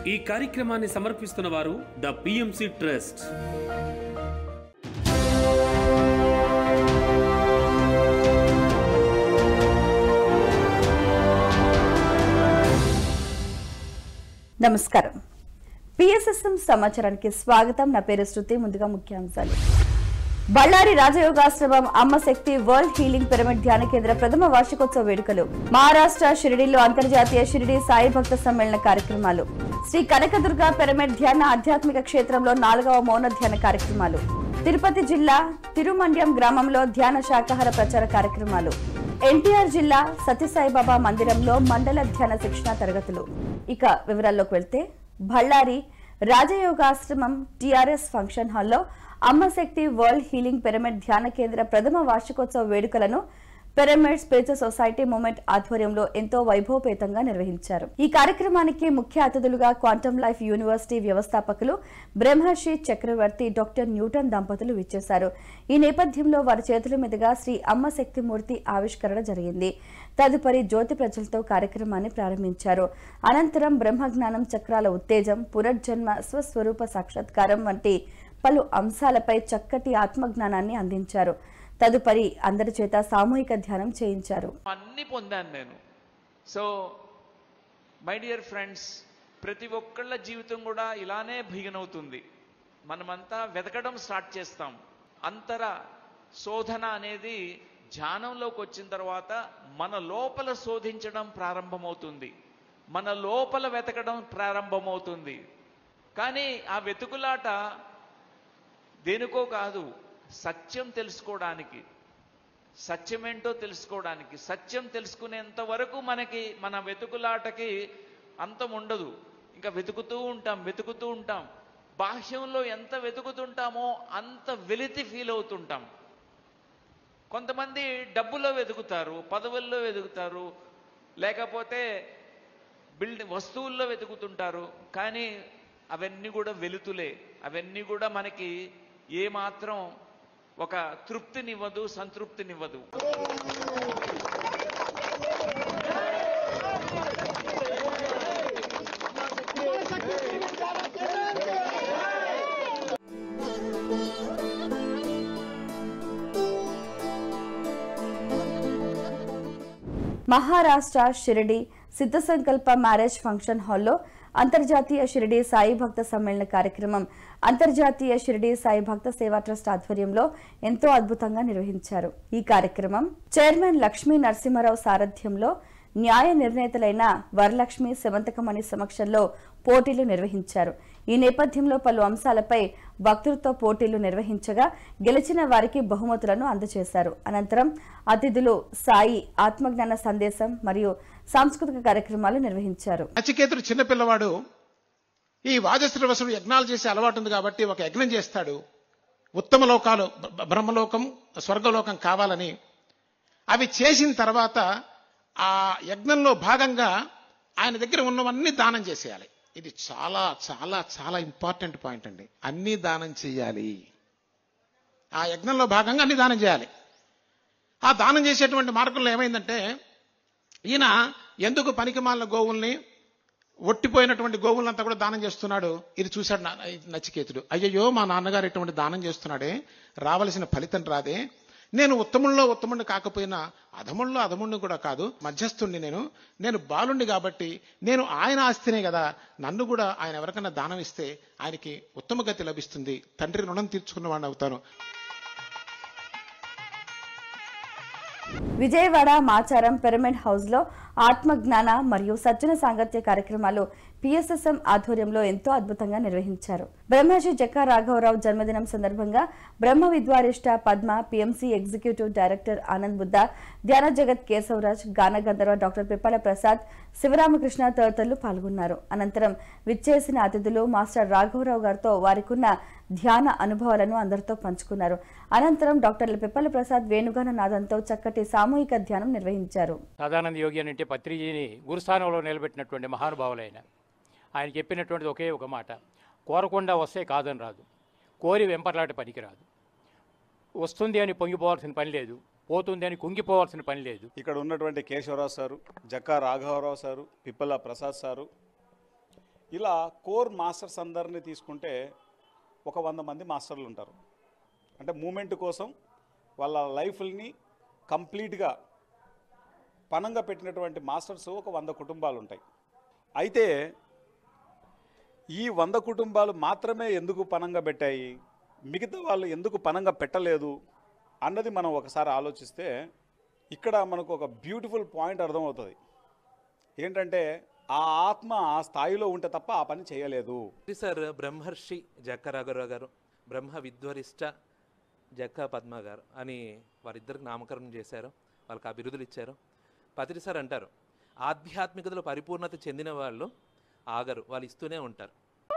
ఈ కార్యక్రమాన్ని సమర్పిస్తున్న వారు ద పిఎంసి ట్రస్ట్ నమస్కారం పిఎస్ఎస్ఎం సమాచారానికి స్వాగతం నా పేరు శృతి ముందుగా ముఖ్యాంశాలు బళ్ళారి రాజయోగాశ్రమం అమ్మ శక్తి వరల్డ్ హీలింగ్ పిరమిడ్ ధ్యాన కేంద్ర ప్రథమ వార్షికోత్సవ వేడుకలు మహారాష్ట్ర షిరిడిలో అంతర్జాతీయ షిరిడి సాయి భక్త సమ్మేళన కార్యక్రమాలు శ్రీ కనకదుర్గ పిరమిడ్ ధ్యాన ఆధ్యాత్మిక క్షేత్రంలో నాలుగవ మౌన ధ్యాన కార్యక్రమాలు తిరుపతి జిల్లా తిరుమండ్యం గ్రామంలో ధ్యాన శాకాహార ప్రచార కార్యక్రమాలు ఎన్టీఆర్ జిల్లా సత్యసాయిబాబా మందిరంలో మండల ధ్యాన శిక్షణ తరగతులు ఇక వివరాల్లోకి వెళ్తే బళ్ళారి రాజయోగాశ్రమం టిఆర్ఎస్ ఫంక్షన్ హాల్లో అమ్మశక్తి వరల్డ్ హీలింగ్ పిరమిడ్ ధ్యాన కేంద్ర ప్రథమ వార్షికోత్సవ వేడుకలను పిరమిడ్ స్పిరిచువల్ సొసైటీ మూమెంట్ ఆధ్వర్యంలో ఎంతో వైభవపేతంగా నిర్వహించారు ఈ కార్యక్రమానికి ముఖ్య అతిథులుగా క్వాంటమ్ లైఫ్ యూనివర్సిటీ వ్యవస్థాపకులు బ్రహ్మర్షి చక్రవర్తి డాక్టర్ న్యూటన్ దంపతులు విచ్చేశారు ఈ నేపథ్యంలో వారి చేతుల మీదుగా శ్రీ అమ్మ శక్తిమూర్తి ఆవిష్కరణ జరిగింది తదుపరి జ్యోతి ప్రజలతో కార్యక్రమాన్ని ప్రారంభించారు అనంతరం బ్రహ్మజ్ఞానం చక్రాల ఉత్తేజం పునర్జన్మ స్వస్వరూప సాక్షాత్కారం వంటి పలు అంశాలపై చక్కటి ఆత్మజ్ఞానాన్ని అందించారు తదుపరి అందరి చేత సామూహిక ధ్యానం చేయించారు అన్ని పొందాను నేను సో మై డియర్ ఫ్రెండ్స్ ప్రతి ఒక్కళ్ళ జీవితం కూడా ఇలానే బిగినవుతుంది మనమంతా వెతకడం స్టార్ట్ చేస్తాం అంతర శోధన అనేది ధ్యానంలోకి వచ్చిన తర్వాత మన లోపల శోధించడం ప్రారంభమవుతుంది మన లోపల వెతకడం ప్రారంభమవుతుంది కానీ ఆ వెతుకులాట దేనికో కాదు సత్యం తెలుసుకోవడానికి సత్యమేంటో తెలుసుకోవడానికి సత్యం తెలుసుకునేంత వరకు మనకి మన వెతుకులాటకి అంతం ఉండదు ఇంకా వెతుకుతూ ఉంటాం వెతుకుతూ ఉంటాం బాహ్యంలో ఎంత వెతుకుతుంటామో అంత వెలితి ఫీల్ అవుతుంటాం కొంతమంది డబ్బులో వెతుకుతారు పదవుల్లో వెతుకుతారు లేకపోతే బిల్డింగ్ వస్తువుల్లో వెతుకుతుంటారు కానీ అవన్నీ కూడా వెలుతులే అవన్నీ కూడా మనకి ఏమాత్రం ఒక తృప్తినివ్వదు సంతృప్తినివ్వదు మహారాష్ట్ర షిరిడి సిద్ధ సంకల్ప మ్యారేజ్ ఫంక్షన్ హాల్లో అంతర్జాతీయ షిరిడి సాయి భక్త సమ్మేళన కార్యక్రమం అంతర్జాతీయ షిరిడి సాయి భక్త సేవా ట్రస్ట్ ఆధ్వర్యంలో ఎంతో అద్భుతంగా నిర్వహించారు ఈ కార్యక్రమం చైర్మన్ లక్ష్మీ నరసింహారావు సారథ్యంలో న్యాయ నిర్ణేతలైన వరలక్ష్మి శవంతకమణి సమక్షంలో పోటీలు నిర్వహించారు ఈ నేపథ్యంలో పలు అంశాలపై వక్తృత్వ పోటీలు నిర్వహించగా గెలిచిన వారికి బహుమతులను అందజేశారు అనంతరం అతిథులు సాయి ఆత్మజ్ఞాన సందేశం మరియు సాంస్కృతిక కార్యక్రమాలు నిర్వహించారు నచికేతుడు చిన్నపిల్లవాడు ఈ వాజశ్రవసుడు యజ్ఞాలు చేసే అలవాటు ఉంది కాబట్టి ఒక యజ్ఞం చేస్తాడు ఉత్తమ లోకాలు బ- బ్రహ్మలోకం స్వర్గలోకం కావాలని అవి చేసిన తర్వాత ఆ యజ్ఞంలో భాగంగా ఆయన దగ్గర ఉన్నవన్నీ దానం చేసేయాలి ఇది చాలా చాలా చాలా ఇంపార్టెంట్ పాయింట్ అండి అన్నీ దానం చేయాలి ఆ యజ్ఞంలో భాగంగా అన్ని దానం చేయాలి ఆ దానం చేసేటువంటి మార్గంలో ఏమైందంటే ఈయన ఎందుకు పనికిమాలిన గోవుల్ని ఒట్టిపోయినటువంటి గోవులంతా కూడా దానం చేస్తున్నాడు ఇది చూశాడు నా- నచికేతుడు అయ్యయ్యో మా నాన్నగారు ఇటువంటి దానం చేస్తున్నాడే రావలసిన ఫలితం రాదే నేను ఉత్తముల్లో ఉత్తముడిని కాకపోయినా అధముల్లో అధముడిని కూడా కాదు మధ్యస్థుణ్ణి నేను నేను బాలుండి కాబట్టి నేను ఆయన ఆస్తినే కదా నన్ను కూడా ఆయన ఎవరికైనా దానం ఇస్తే ఆయనకి ఉత్తమ గతి లభిస్తుంది తండ్రి రుణం తీర్చుకున్న వాడిని అవుతాను విజయవాడ మాచారం పిరమిడ్ హౌస్ లో ఆత్మజ్ఞాన మరియు సజ్జన సాంగత్య కార్యక్రమాలు పిఎస్ఎస్ఎం ఆధ్వర్యంలో ఎంతో అద్భుతంగా నిర్వహించారు బ్రహ్మర్షి జక్కా రాఘవరావు జన్మదినం సందర్భంగా బ్రహ్మ విద్వారిష్ట పద్మ PMC executive director Anand Buddha ధ్యాన జగత్ కేశవరాజ్ గాన గంధర్వ డాక్టర్ పిప్పల ప్రసాద్ శివరామకృష్ణ తదితరులు పాల్గొన్నారు అనంతరం విచ్చేసిన అతిథులు మాస్టర్ రాఘవరావు గారితో వారికున్న ధ్యాన అనుభవాలను అందరితో పంచుకున్నారు అనంతరం డాక్టర్ల పిప్పల ప్రసాద్ వేణుగాన నాదంతో చక్కటి సామూహిక ధ్యానం నిర్వహించారు సదానంద యోగి అని అంటే పత్రిజీని గురుస్థానంలో నిలబెట్టినటువంటి మహానుభావులైన ఆయన చెప్పినటువంటిది ఒకే ఒక మాట కోరకుండా వస్తే కాదని రాదు కోరి వెంపర్లాట పనికి రాదు వస్తుంది అని పొంగిపోవాల్సిన పని లేదు పోతుంది అని కుంగిపోవాల్సిన పని లేదు ఇక్కడ ఉన్నటువంటి కేశవరావు సారు జక్కా రాఘవరావు సారు పిప్పల ప్రసాద్ సారు ఇలా కోర్ మాస్టర్స్ అందరినీ తీసుకుంటే ఒక వంద మంది మాస్టర్లు ఉంటారు అంటే మూమెంట్ కోసం వాళ్ళ లైఫ్ని కంప్లీట్గా పనంగా పెట్టినటువంటి మాస్టర్స్ ఒక వంద కుటుంబాలు ఉంటాయి అయితే ఈ వంద కుటుంబాలు మాత్రమే ఎందుకు పనంగా పెట్టాయి మిగతా వాళ్ళు ఎందుకు పనంగా పెట్టలేదు అన్నది మనం ఒకసారి ఆలోచిస్తే ఇక్కడ మనకు ఒక బ్యూటిఫుల్ పాయింట్ అర్థమవుతుంది ఏంటంటే ఆ ఆత్మ ఆ స్థాయిలో ఉంటే తప్ప ఆ పని చేయలేదు సార్ బ్రహ్మర్షి జక్క రాఘవరావు గారు బ్రహ్మ విద్వరిష్ట జక్క పద్మ గారు అని వారిద్దరికి నామకరణం చేశారు వాళ్ళకి ఆ బిరుదులు ఇచ్చారు పత్రి సార్ అంటారు ఆధ్యాత్మికతలో పరిపూర్ణత చెందిన వాళ్ళు ఆగరు వాళ్ళు ఇస్తూనే ఉంటారు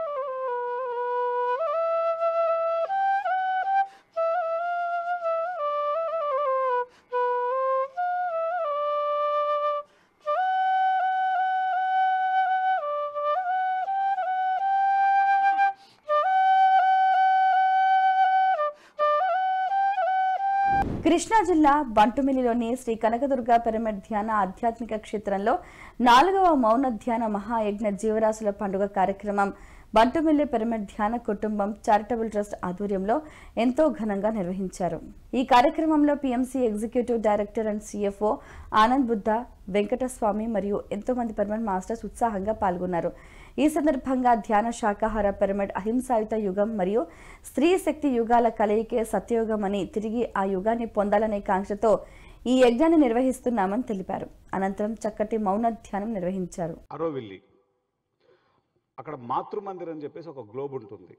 కృష్ణా జిల్లా బంటుమిల్లిలోని శ్రీ కనకదుర్గ పిరమిడ్ ధ్యాన ఆధ్యాత్మిక క్షేత్రంలో నాలుగవ మౌన ధ్యాన మహాయజ్ఞ జీవరాశుల పండుగ కార్యక్రమం బంటుమిల్లి పిరమిడ్ ధ్యాన కుటుంబం చారిటబుల్ ట్రస్ట్ ఆధ్వర్యంలో ఎంతో ఘనంగా నిర్వహించారు ఈ కార్యక్రమంలో PMC executive director and CFO Anand Buddha Venkataswamy మరియు ఎంతో మంది పిరమిడ్ మాస్టర్స్ ఉత్సాహంగా పాల్గొన్నారు ఈ సందర్భంగా ధ్యాన శాకాహార పిరమిడ్ అహింసాయుత యుగం మరియు స్త్రీ శక్తి యుగాల కలయికే సత్యయుగం అని తిరిగి ఆ యుగాన్ని పొందాలనే కాంక్షతో ఈ యజ్ఞాన్ని నిర్వహిస్తున్నామని తెలిపారు అనంతరం చక్కటి మౌన ధ్యానం నిర్వహించారు అరోవిల్లి అక్కడ మాతృమందిర్ అని చెప్పేసి ఒక గ్లోబ్ ఉంటుంది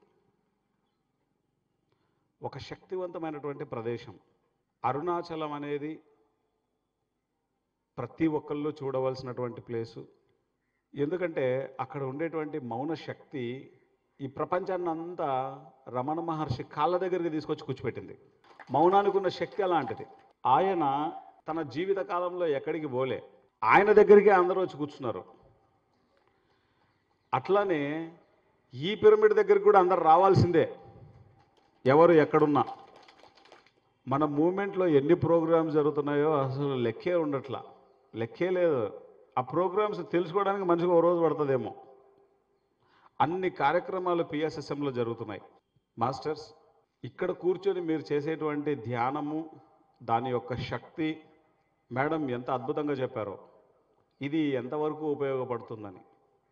ఒక శక్తివంతమైనటువంటి ప్రదేశం అరుణాచలం అనేది ప్రతి ఒక్కళ్ళు చూడవలసినటువంటి ప్లేసు ఎందుకంటే అక్కడ ఉండేటువంటి మౌన శక్తి ఈ ప్రపంచాన్ని అంతా రమణ మహర్షి కాళ్ళ దగ్గరికి తీసుకొచ్చి కూర్చోపెట్టింది మౌనానికి ఉన్న శక్తి అలాంటిది ఆయన తన జీవిత కాలంలో ఎక్కడికి పోలే ఆయన దగ్గరికి అందరూ వచ్చి కూర్చున్నారు అట్లానే ఈ పిరమిడ్ దగ్గరికి కూడా అందరు రావాల్సిందే ఎవరు ఎక్కడున్నా మన మూమెంట్లో ఎన్ని ప్రోగ్రామ్స్ జరుగుతున్నాయో అసలు లెక్కే ఉండట్లా లెక్కే లేదు ఆ ప్రోగ్రామ్స్ తెలుసుకోవడానికి మనిషికి ఒక రోజు పడుతుందేమో అన్ని కార్యక్రమాలు పిఎస్ఎస్ఎంలో జరుగుతున్నాయి మాస్టర్స్ ఇక్కడ కూర్చొని మీరు చేసేటువంటి ధ్యానము దాని యొక్క శక్తి మేడం ఎంత అద్భుతంగా చెప్పారో ఇది ఎంతవరకు ఉపయోగపడుతుందని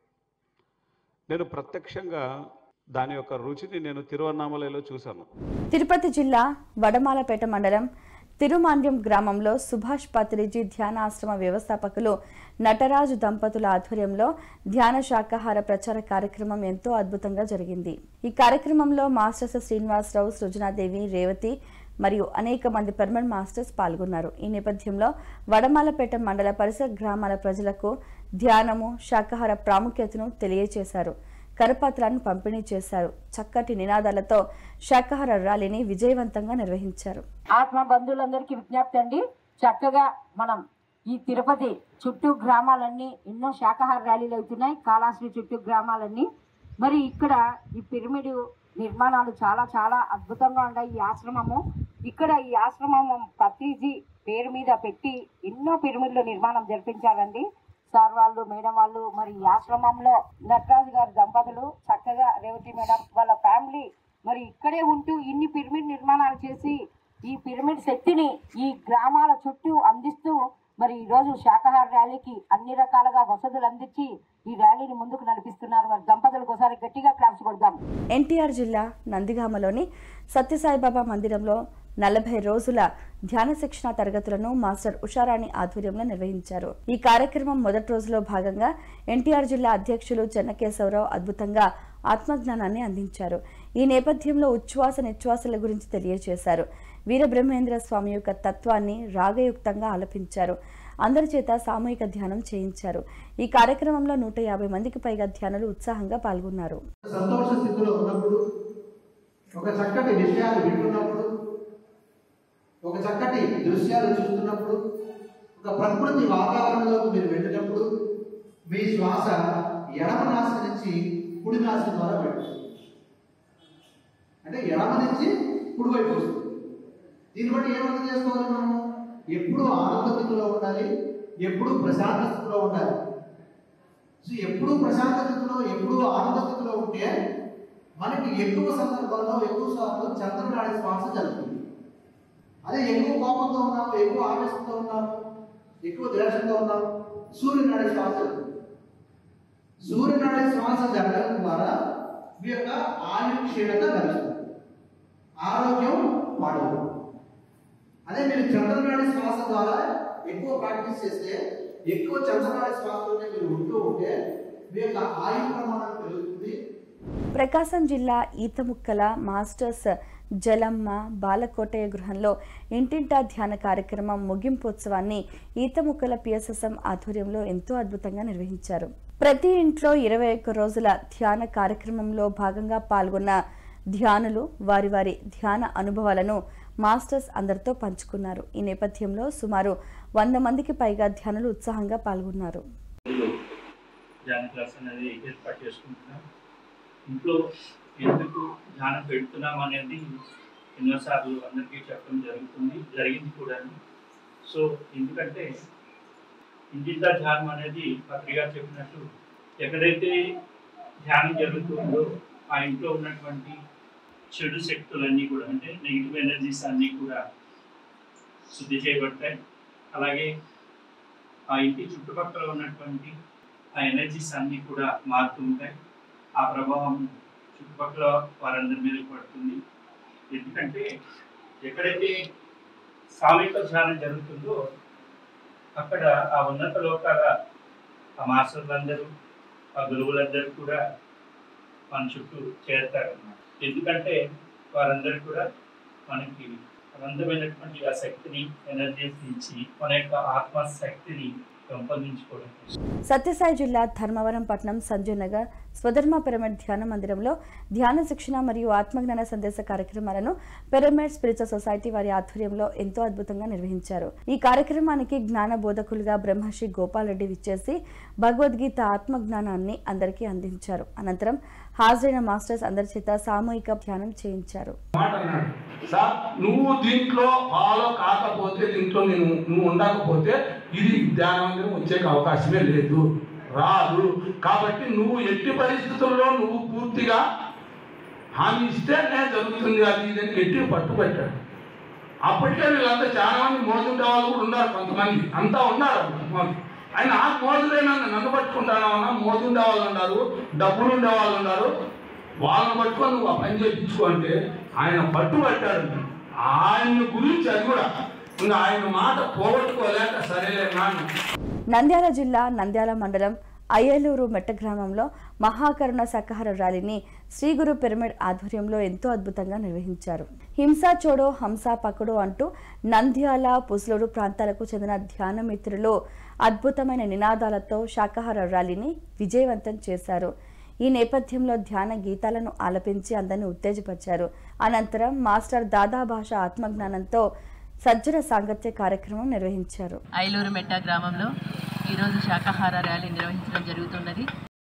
నేను ప్రత్యక్షంగా దాని యొక్క రుచిని నేను తిరువన్నామలలో చూశాను తిరుపతి జిల్లా వడమాలపేట మండలం తిరుమాండ్యం గ్రామంలో సుభాష్ పత్రిజీ ధ్యానాశ్రమ వ్యవస్థాపకులు నటరాజు దంపతుల ఆధ్వర్యంలో ధ్యాన శాకాహార ప్రచార కార్యక్రమం ఎంతో అద్భుతంగా జరిగింది ఈ కార్యక్రమంలో మాస్టర్స్ శ్రీనివాసరావు సృజనాదేవి రేవతి మరియు అనేక మంది పర్మనెంట్ మాస్టర్స్ పాల్గొన్నారు ఈ నేపథ్యంలో వడమాలపేట మండల పరిసర గ్రామాల ప్రజలకు ధ్యానము శాకాహార ప్రాముఖ్యతను తెలియజేశారు కరపత్రాన్ని పంపిణీ చేశారు చక్కటి నినాదాలతో శాకాహార ర్యాలీని విజయవంతంగా నిర్వహించారు ఆత్మ బంధువులందరికీ విజ్ఞప్తి అండి చక్కగా మనం ఈ తిరుపతి చుట్టూ గ్రామాలన్నీ ఎన్నో శాకాహార ర్యాలీలు అవుతున్నాయి కాళాశ్రీ చుట్టూ గ్రామాలన్నీ మరి ఇక్కడ ఈ పిరమిడ్ నిర్మాణాలు చాలా చాలా అద్భుతంగా ఉన్నాయి ఈ ఆశ్రమము ఇక్కడ ఈ ఆశ్రమం పత్రిజీ పేరు మీద పెట్టి ఎన్నో పిరమిడ్లు నిర్మాణం జరిపించారండి సార్ వాళ్ళు మేడం వాళ్ళు మరి ఈ ఆశ్రమంలో నటరాజు గారి దంపతులు చక్కగా రేవతి మేడం వాళ్ళ ఫ్యామిలీ మరి ఇక్కడే ఉంటూ ఇన్ని పిరమిడ్ నిర్మాణాలు చేసి ఈ పిరమిడ్ శక్తిని ఈ గ్రామాల చుట్టూ అందిస్తూ మరి ఈ రోజు శాకాహార ర్యాలీకి అన్ని రకాలుగా వసతులు అందించి ఈ ర్యాలీని ముందుకు నడిపిస్తున్నారు వారి దంపతులకు ఒకసారి గట్టిగా క్లాప్స్ కొడదాం ఎన్టీఆర్ జిల్లా నందిగామలోని సత్యసాయిబాబా మందిరంలో నలభై రోజుల ధ్యాన శిక్షణ తరగతులను మాస్టర్ ఉషారాణి ఆధ్వర్యంలో నిర్వహించారు ఈ కార్యక్రమం మొదటి రోజులో భాగంగా ఎన్టీఆర్ జిల్లా అధ్యక్షులు చెన్నకేశవరావు అద్భుతంగా ఆత్మజ్ఞానాన్ని అందించారు ఈ నేపథ్యంలో ఉచ్ఛ్వాస నిశ్వాసల గురించి తెలియజేశారు వీరబ్రహ్మేంద్ర స్వామి యొక్క తత్వాన్ని రాగయుక్తంగా ఆలపించారు అందరి చేత సామూహిక ధ్యానం చేయించారు ఈ కార్యక్రమంలో నూట యాభై మందికి పైగా ధ్యానులు ఉత్సాహంగా పాల్గొన్నారు సంతోష స్థితిలో ఉన్నప్పుడు ఒక చక్కటి విషయాలు వింటున్నప్పుడు ఒక చక్కటి దృశ్యాలు చూస్తున్నప్పుడు ఒక ప్రకృతి వాతావరణంలోకి మీరు వెళ్ళినప్పుడు మీ శ్వాస ఎడమ నాసి నుంచి కుడి నాసి ద్వారా వెళ్తుంది అంటే ఎడమ నుంచి కుడి వైపు వస్తుంది దీన్ని బట్టి ఏమర్థం చేసుకోవాలి మనం ఎప్పుడు ఆనంద స్థితిలో ఉండాలి ఎప్పుడు ప్రశాంత స్థితిలో ఉండాలి సో ఎప్పుడూ ప్రశాంత స్థితిలో ఎప్పుడూ ఆనంద స్థితిలో ఉంటే మనకి ఎక్కువ సందర్భాల్లో ఎక్కువ సార్లు చంద్రనాడి శ్వాస జరుగుతుంది అదే ఎక్కువ కోపంతో ఉన్నాము ఎక్కువ ఆవేశంతో ఉన్నాము ఎక్కువ ద్వేషంతో ఉన్నాము సూర్యనాడి శ్వాస జరుగుతుంది సూర్యనాడి శ్వాస జరగడం ద్వారా మీ యొక్క ఆయు క్షీణత పెరుగుతుంది ఆరోగ్యం పాడవు అదే మీరు చంద్రనాడి శ్వాస ద్వారా ఎక్కువ ప్రాక్టీస్ చేస్తే ఎక్కువ చంద్రనాడి శ్వాసలోనే మీరు ఉంటూ ఉంటే మీ యొక్క ఆయు ప్రమాణం పెరుగుతుంది ప్రకాశం జిల్లా ఈతముక్కల మాస్టర్స్ జలమ్మ బాలకోటయ్య గృహంలో ఇంటింటా ధ్యాన కార్యక్రమం ముగింపోత్సవాన్ని ఈతముక్కల పిఎస్ఎస్ఎం ఆధ్వర్యంలో ఎంతో అద్భుతంగా నిర్వహించారు ప్రతి ఇంట్లో ఇరవై ఒక్క రోజుల ధ్యాన కార్యక్రమంలో భాగంగా పాల్గొన్న ధ్యానులు వారి వారి ధ్యాన అనుభవాలను మాస్టర్స్ అందరితో పంచుకున్నారు ఈ నేపథ్యంలో సుమారు వంద మందికి పైగా ధ్యానులు ఉత్సాహంగా పాల్గొన్నారు రోజులు ధ్యాన క్లాస్ అనేది ఏర్పాటు చేసుకుంటున్నాం ఇంట్లో ఎందుకు ధ్యానం పెడుతున్నాం అనేది ఎన్నోసార్లు అందరికీ చెప్పడం జరుగుతుంది జరిగింది కూడా సో ఎందుకంటే ఇంటింటా ధ్యానం అనేది పత్రిక చెప్పినట్టు ఎక్కడైతే ధ్యానం జరుగుతుందో ఆ ఇంట్లో ఉన్నటువంటి చెడు శక్తులన్నీ కూడా అంటే నెగిటివ్ ఎనర్జీస్ అన్నీ కూడా శుద్ధి చేయబడతాయి అలాగే ఆ ఇంటి చుట్టుపక్కల ఉన్నటువంటి ఆ ఎనర్జీస్ అన్నీ కూడా మారుతూ ఉంటాయి ఆ ప్రభావం చుట్టుపక్కల వారందరి మీద పడుతుంది ఎందుకంటే ఎక్కడైతే సామూహిక ధ్యానం జరుగుతుందో అక్కడ ఆ ఉన్నత లోకాల ఆ మాస్టర్లందరూ ఆ గురువులందరూ కూడా మన చుట్టూ చేరుతారు ఎందుకంటే వారందరూ కూడా మనకి అనంతమైనటువంటి ఆ శక్తిని ఎనర్జీస్ ఇచ్చి మన యొక్క ఆత్మ శక్తిని పెంపొందించుకోవడం కోసం సత్యసాయి జిల్లా ధర్మవరం పట్నం సంజయ్ నగర్ స్వధర్మ పిరమిడ్ ధ్యాన మందిరంలో ధ్యాన శిక్షణ మరియు ఆత్మజ్ఞాన సందేశ కార్యక్రమాలను పిరమిడ్ స్పిరిచువల్ సొసైటీ వారి ఆధ్వర్యంలో ఎంతో అద్భుతంగా నిర్వహించారు ఈ కార్యక్రమానికి జ్ఞాన బోధకులుగా బ్రహ్మశ్రీ గోపాల్ రెడ్డి విచ్చేసి భగవద్గీత ఆత్మజ్ఞానాన్ని అందరికీ అందించారు అనంతరం హాజరైన మాస్టర్స్ అందరి చేత సామూహిక ధ్యానం చేయించారు మాట అన్నాడు సార్ నువ్వు దీంట్లో ఫాలో కాకపోతే దీంట్లో నేను నువ్వు ఉండకపోతే ఇది ధ్యాన మందిరం వచ్చే అవకాశమే లేదు రాదు కాబట్టి నువ్వు ఎట్టి పరిస్థితుల్లో నువ్వు పూర్తిగా హామీ ఇస్తేనే జరుగుతుంది అది ఇది అని ఎట్టి పట్టుబట్టాడు అప్పటికే వీళ్ళంతా చాలా మంది మోజుండే వాళ్ళు కూడా ఉన్నారు కొంతమంది అంతా ఉన్నారు మోజు. ఆయన ఆ మోజులైనా నన్ను పట్టుకుంటానన్నా మోజుండే వాళ్ళు ఉన్నారు డబ్బులు ఉండే వాళ్ళు ఉన్నారు వాళ్ళని పట్టుకొని నువ్వు ఆ పని చేయించుకో అంటే ఆయన పట్టుబట్టాడు ఆయన గురించి అది కూడా ఇంకా ఆయన మాట పోగొట్టుకోలేక సరేలే నాన్న నంద్యాల జిల్లా నంద్యాల మండలం అయ్యలూరు మెట్ట గ్రామంలో మహాకరుణ శాకాహార ర్యాలీని శ్రీ గురు పిరమిడ్ ఆధ్వర్యంలో ఎంతో అద్భుతంగా నిర్వహించారు హింసా చోడో హంసా పకడో అంటూ నంద్యాల పుసులూరు ప్రాంతాలకు చెందిన ధ్యాన మిత్రులు అద్భుతమైన నినాదాలతో శాకాహార ర్యాలీని విజయవంతం చేశారు ఈ నేపథ్యంలో ధ్యాన గీతాలను ఆలపించి అందరిని ఉత్తేజపరిచారు అనంతరం మాస్టర్ దాదా భాష ఆత్మజ్ఞానంతో సజ్జన సాంగత్య కార్యక్రమం నిర్వహించారు ఐలూరు మెట్ట గ్రామంలో ఈరోజు శాకాహార ర్యాలీ నిర్వహించడం జరుగుతున్నది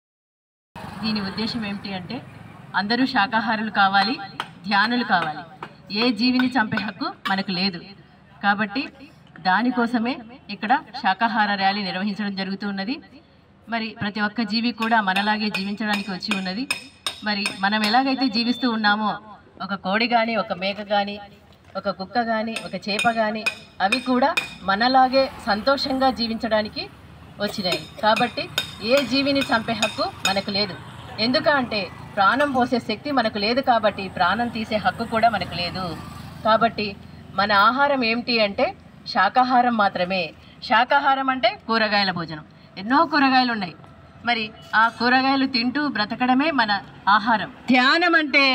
దీని ఉద్దేశం ఏమిటి అంటే అందరూ శాకాహారులు కావాలి ధ్యానులు కావాలి ఏ జీవిని చంపే హక్కు మనకు లేదు కాబట్టి దానికోసమే ఇక్కడ శాకాహార ర్యాలీ నిర్వహించడం జరుగుతున్నది మరి ప్రతి ఒక్క జీవి కూడా మనలాగే జీవించడానికి వచ్చి ఉన్నది మరి మనం ఎలాగైతే జీవిస్తూ ఉన్నామో ఒక కోడి కానీ ఒక మేక కానీ ఒక కుక్క కానీ ఒక చేప కానీ అవి కూడా మనలాగే సంతోషంగా జీవించడానికి వచ్చినాయి కాబట్టి ఏ జీవిని చంపే హక్కు మనకు లేదు ఎందుకంటే ప్రాణం పోసే శక్తి మనకు లేదు కాబట్టి ప్రాణం తీసే హక్కు కూడా మనకు లేదు కాబట్టి మన ఆహారం ఏమిటి అంటే శాకాహారం మాత్రమే శాకాహారం అంటే కూరగాయల భోజనం ఎన్నో కూరగాయలు ఉన్నాయి మరి ఆ కూరగాయలు తింటూ బ్రతకడమే మన ఆహారం ధ్యానం అంటే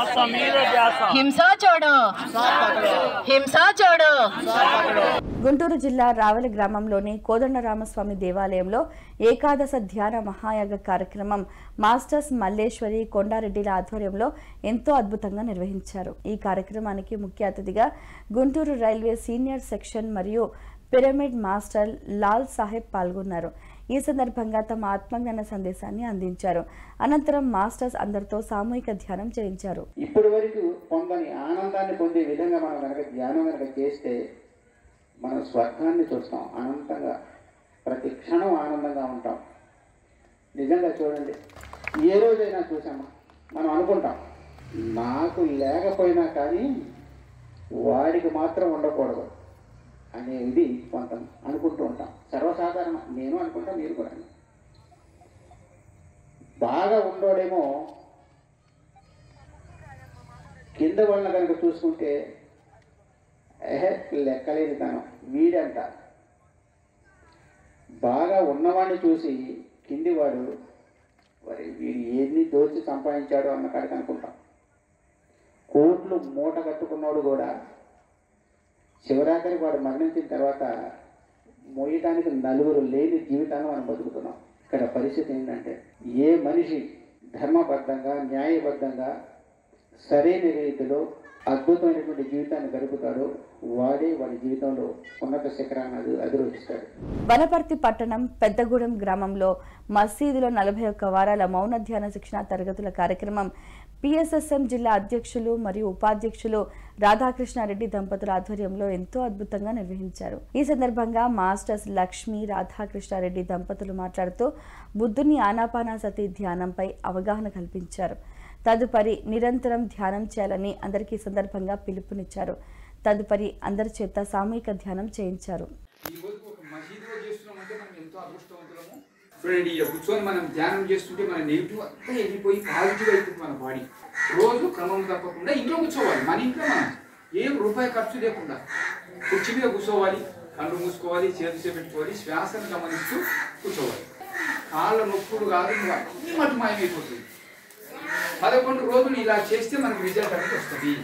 హింసా చోడో హింసా చోడో గుంటూరు జిల్లా రావెల గ్రామంలోని కోదండరామస్వామి దేవాలయంలో ఏకాదశ ధ్యాన మహాయాగ కార్యక్రమం మాస్టర్స్ మల్లేశ్వరి కొండారెడ్డిల ఆధ్వర్యంలో ఎంతో అద్భుతంగా నిర్వహించారు ఈ కార్యక్రమానికి ముఖ్య అతిథిగా గుంటూరు రైల్వే సీనియర్ సెక్షన్ మరియు పిరమిడ్ మాస్టర్ లాల్ సాహెబ్ పాల్గొన్నారు ఈ సందర్భంగా తమ ఆత్మజ్ఞాన సందేశాన్ని అందించారు అనంతరం మాస్టర్స్ అందరితో సామూహిక ధ్యానం చేయించారు ఇప్పటి వరకు పొందని ఆనందాన్ని పొందే విధంగా మనం కనుక ధ్యానం కనుక చేస్తే మనం స్వర్గాన్ని చూస్తాం అనంతంగా ప్రతి క్షణం ఆనందంగా ఉంటాం నిజంగా చూడండి ఏ రోజైనా చూసామా మనం అనుకుంటాం నాకు లేకపోయినా కానీ వాడికి మాత్రం ఉండకూడదు అనేది కొంత అనుకుంటూ ఉంటాం సర్వసాధారణం నేను అనుకుంటా మీరు కూడా బాగా ఉండోడేమో కింద వాళ్ళని కనుక చూసుకుంటే ఏహే లెక్కలేని తనం వీడంట బాగా ఉన్నవాడిని చూసి కిందివాడు మరి వీడు ఎన్ని దోచి సంపాదించాడు అన్న కాడికి అనుకుంటాం కోట్లు మూట కట్టుకున్నాడు కూడా శివరాత్రికి వాడు మరణించిన తర్వాత మోయటానికి నలుగురు లేని జీవితాన్ని మనం బతుకుతున్నాం ఇక్కడ పరిస్థితి ఏంటంటే ఏ మనిషి ధర్మబద్ధంగా న్యాయబద్ధంగా సరైన రీతిలో అద్భుతమైనటువంటి జీవితాన్ని గడుపుతాడో వాడే వాడి జీవితంలో ఉన్నత శిఖరాన్ని అధి అధిరోహిస్తాడు వనపర్తి పట్టణం పెద్దగూడెం గ్రామంలో మసీదులో నలభై ఒక్క వారాల మౌన ధ్యాన శిక్షణ తరగతుల కార్యక్రమం పిఎస్ఎస్ఎం జిల్లా అధ్యక్షులు మరియు ఉపాధ్యక్షులు రాధాకృష్ణారెడ్డి దంపతుల ఆధ్వర్యంలో ఎంతో అద్భుతంగా నిర్వహించారు ఈ సందర్భంగా మాస్టర్స్ లక్ష్మి రాధాకృష్ణారెడ్డి దంపతులు మాట్లాడుతూ బుద్ధుని ఆనాపానాసతి ధ్యానంపై అవగాహన కల్పించారు తదుపరి నిరంతరం ధ్యానం చేయాలని అందరికీ ఈ సందర్భంగా పిలుపునిచ్చారు తదుపరి అందరి చేత సామూహిక ధ్యానం చేయించారు ఈ రోజు ఒక మసీదులో చేస్తున్నామంటే మనం ఎంతో అదృష్టవంతులము చూడండి ఇక్కడ కూర్చొని మనం ధ్యానం చేస్తుంటే మన నెగిటివ్ అంతా వెళ్ళిపోయి పాజిటివ్ అయిపోతుంది మన బాడీ రోజు క్రమం తప్పకుండా ఇంట్లో కూర్చోవాలి మన ఇంట్లో మనం ఏం రూపాయి ఖర్చు లేకుండా కుర్చీ మీద కూర్చోవాలి కళ్ళు మూసుకోవాలి చేతులు పెట్టుకోవాలి శ్వాసను గమనిస్తూ కూర్చోవాలి కాళ్ళ నొప్పులు కాదు ఇంకా అన్ని మటు మాయమైపోతుంది పదకొండు రోజులు ఇలా చేస్తే మనకు రిజల్ట్ అనేది వస్తుంది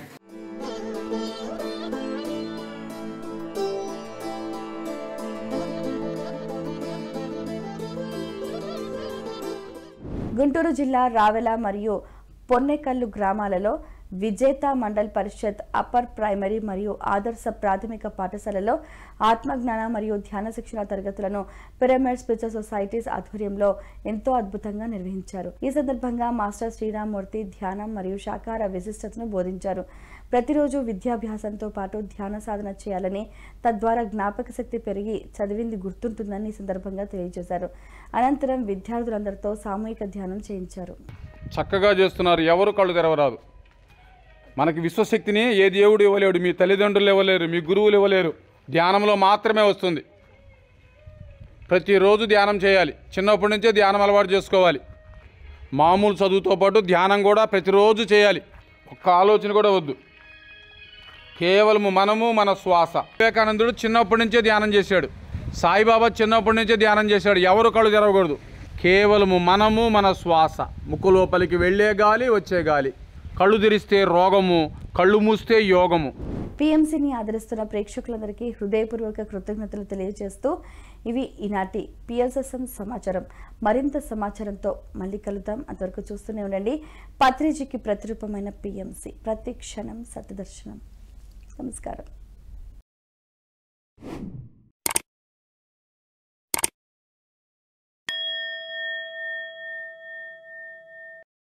గుంటూరు జిల్లా రావెల మరియు పొన్నెకల్లు గ్రామాలలో విజేత మండల్ పరిషత్ అప్పర్ ప్రైమరీ మరియు ఆదర్శ ప్రాథమిక పాఠశాలలో ఆత్మజ్ఞాన మరియు ధ్యాన శిక్షణ తరగతులను పిరమిడ్ స్పిరిచువల్ సొసైటీస్ ఆధ్వర్యంలో ఎంతో అద్భుతంగా నిర్వహించారు ఈ సందర్భంగా మాస్టర్ శ్రీరామ్మూర్తి ధ్యానం మరియు శాకాహార విశిష్టతను బోధించారు ప్రతిరోజు విద్యాభ్యాసంతో పాటు ధ్యాన సాధన చేయాలని తద్వారా జ్ఞాపక శక్తి పెరిగి చదివింది గుర్తుంటుందని ఈ సందర్భంగా తెలియజేశారు అనంతరం విద్యార్థులందరితో సామూహిక ధ్యానం చేయించారు చక్కగా చేస్తున్నారు ఎవరు కళ్ళు తెరవరాదు మనకి విశ్వశక్తిని ఏ దేవుడు ఇవ్వలేడు మీ తల్లిదండ్రులు ఇవ్వలేరు మీ గురువులు ఇవ్వలేరు ధ్యానంలో మాత్రమే వస్తుంది ప్రతిరోజు ధ్యానం చేయాలి చిన్నప్పటి నుంచే ధ్యానం అలవాటు చేసుకోవాలి మామూలు చదువుతో పాటు ధ్యానం కూడా ప్రతిరోజు చేయాలి ఒక్క ఆలోచన కూడా వద్దు కేవలము మనము మన శ్వాస వివేకానందుడు చిన్నప్పటి నుంచే ధ్యానం చేశాడు సాయిబాబా చిన్నప్పటి నుంచే ధ్యానం చేశాడు ఎవరు కళ్ళు తెరవకూడదు కేవలము మనము మన శ్వాస ముక్కు లోపలికి వెళ్ళే గాలి వచ్చే గాలి కళ్ళు తెరిస్తే రోగము కళ్ళు మూస్తే యోగము పిఎంసీని ఆదరిస్తున్న ప్రేక్షకులందరికీ హృదయపూర్వక కృతజ్ఞతలు తెలియజేస్తూ ఇవి ఈనాటి పిఎల్ఎస్ఎం సమాచారం మరింత సమాచారంతో మళ్ళీ కలుద్దాం అంతవరకు చూస్తూనే ఉండండి పత్రిజీకి ప్రతిరూపమైన పిఎంసి ప్రతి క్షణం సత్యదర్శనం నమస్కారం